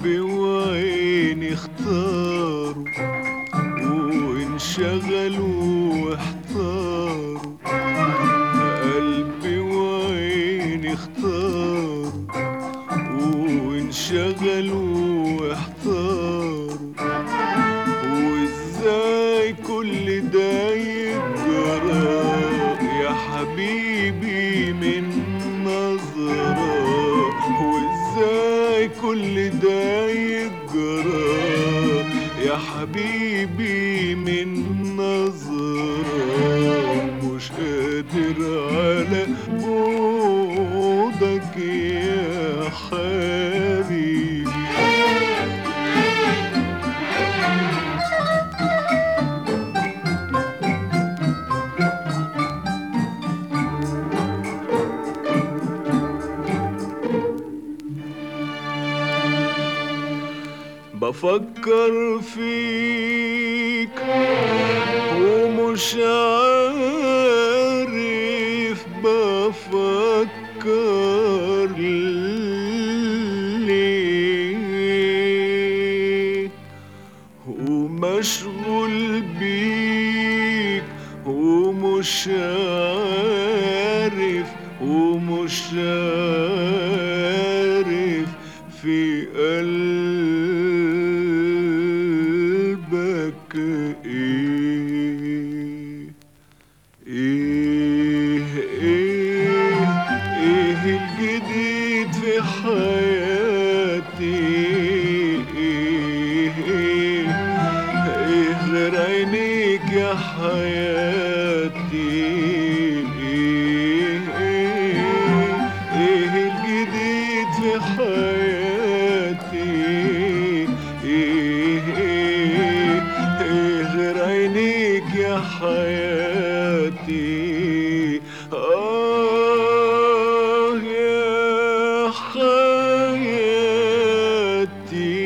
قلبي وعيني اختاروا وانشغلوا واحتاروا قلبي وعيني اختاروا وانشغلوا واحتاروا وازاي كل ده يجرى يا حبيبي من نظرة وازاي كل ده يجرى يا حبيبي من نظرة مش قادر على بعدك يا حبيبي بفكر فيك ومش عارف بفكر ليه ومشغول بيك ومش عارف ومش عارف في قلبك ايه ايه ايه ايه الجديد في حياتي ايه ايه ايه غير عينيك يا حياتي ايه ايه ايه الجديد في حياتي ايه ايه ايه غير عينيك يا حياتي آه يا حياتي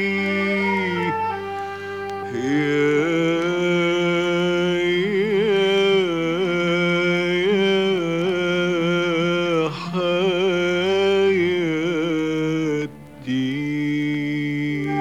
يا حياتي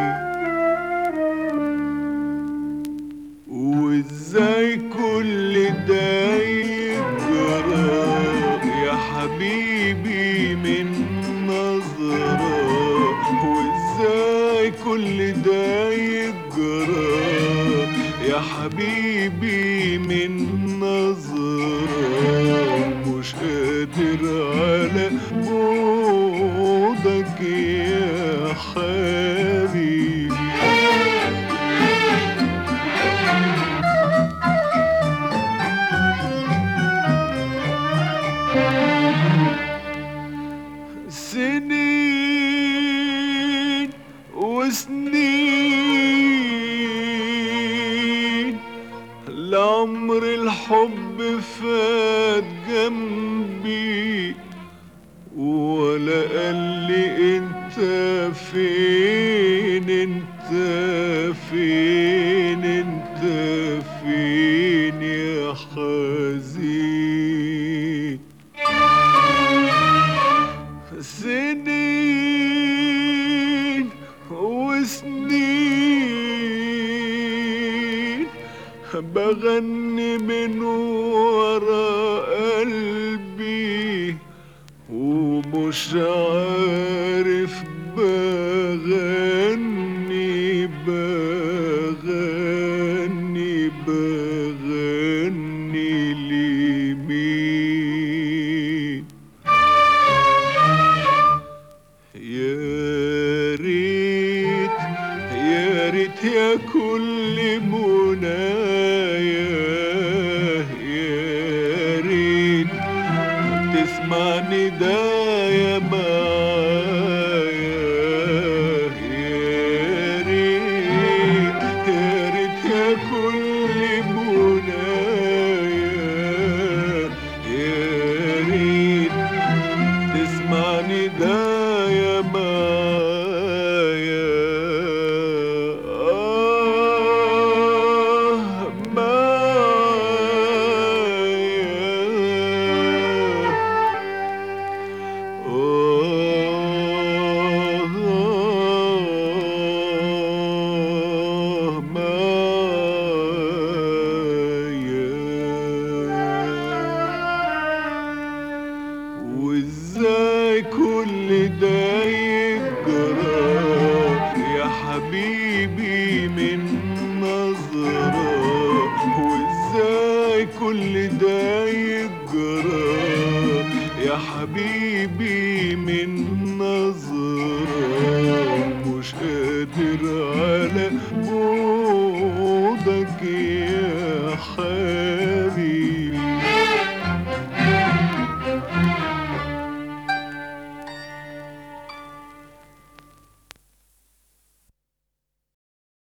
وازاي كل ده يجرى يا حبيبي من نظرة وازاي كل ده يجرى يا حبيبي من نظرة مش قادر على بعدك يا حبيبي سنين وسنين لعمر الحب فات جنبي ولا قال لي انت فين انت فين انت فين يا حزين سنين وسنين بغني من ورا قلبي ومش عارف بغني بغني بغني لمين يا ريت يا ريت يا كل منايا يا ريت تسمع ندايا معايا يا ريت يا ريت يا كل منايا يا ريت تسمع ندايا معايا آه يجرى يا حبيبي من نظرة مش قادر على بعد